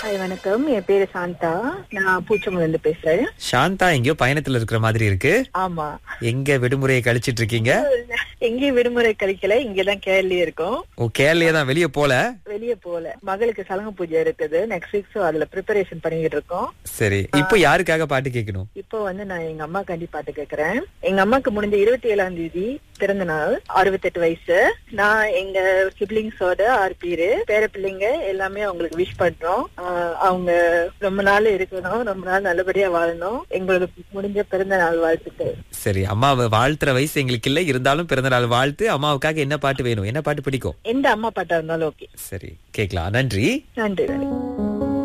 hi வணக்கம் என் பேரு சாந்தா நான் பூச்சமல இருந்து பேசுறேன் சாந்தா எங்கேயோ பயணத்துல இருக்கிற மாதிரி இருக்கு ஆமா எங்க விடுமுறையை கழிச்சிட்டு இருக்கீங்க எங்கேயும் விடுமுறை கழிக்கல இங்கதான் கேரளே இருக்கோம் ஓ கேரளையே தான் வெளியே போல வெளியே போல மகளுக்கு சலங்க பூஜை இருக்குது நெக்ஸ்ட் வீக் சோ அதுல ப்ரிப்பரேஷன் பண்ணிக்கிட்டு இருக்கோம் சரி இப்போ யாருக்காக பாட்டு கேட்கணும் இப்போ வந்து நான் எங்க அம்மா கண்டி பாட்டு கேக்குறேன் எங்க அம்மாக்கு முடிஞ்ச இருபத்தி ஏழாம் தேதி பிறந்த நாள் அறுபத்தெட்டு வயசு நான் எங்க சிப்ளிங்ஸோட ஆறு பேரு பேர பிள்ளைங்க எல்லாமே அவங்களுக்கு விஷ் பண்றோம் ஆஹ் அவங்க ரொம்ப நாள் இருக்கணும் ரொம்ப நாள் நல்லபடியா வாழணும் எங்களுக்கு முடிஞ்ச பிறந்த நாள் வாழ்த்துக்கள் சரி அம்மாவை வாழ்த்துற வயசு எங்களுக்கு இல்ல இருந்தாலும் பிறந்த நாள் வாழ்த்து அம்மாவுக்காக என்ன பாட்டு வேணும் என்ன பாட்டு பிடிக்கும் எந்த அம்மா பாட்டா இருந்தாலும் ஓகே சரி கேக்கலாம் நன்றி நன்றி நன்றி